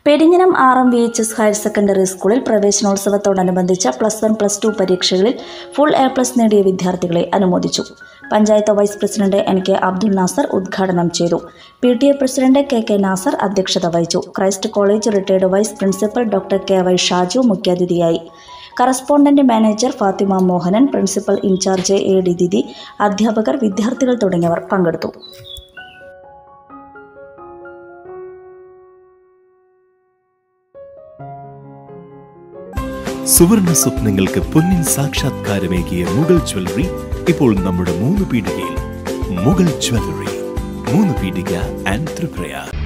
Perinjanam R M V H S higher secondary സ്കൂളിൽ പ്രവേശനോത്സവത്തോടനുബന്ധിച്ച plus one plus two പരീക്ഷകളിൽ full A plus നേടിയ വിദ്യാർത്ഥികളെ അനുമോദിച്ചു panchayat vice president N K Abdul Nasar ഉദ്ഘാടനം ചെയ്തു P T A president K K Nasar അധ്യക്ഷത വഹിച്ചു Christ college retired vice principal doctor K Y Shaju മുഖ്യാതിഥിയായി correspondent manager Fathima Mohanan principal incharge A D Didi അധ്യാപകർ വിദ്യാർത്ഥികൾ തുടങ്ങിയവർ പങ്കെടുത്തു സുവർണ സ്വപ്നങ്ങൾക്ക് പൊന്നിൻ സാക്ഷാത്കാരമേകിയ മുഗൾ ജ്വല്ലറി ഇപ്പോൾ നമ്മുടെ മൂന്ന് പീടികയിൽ മുഗൾ ജ്വല്ലറി മൂന്ന് പീടിക ആൻഡ് ത്രിപുരയാർ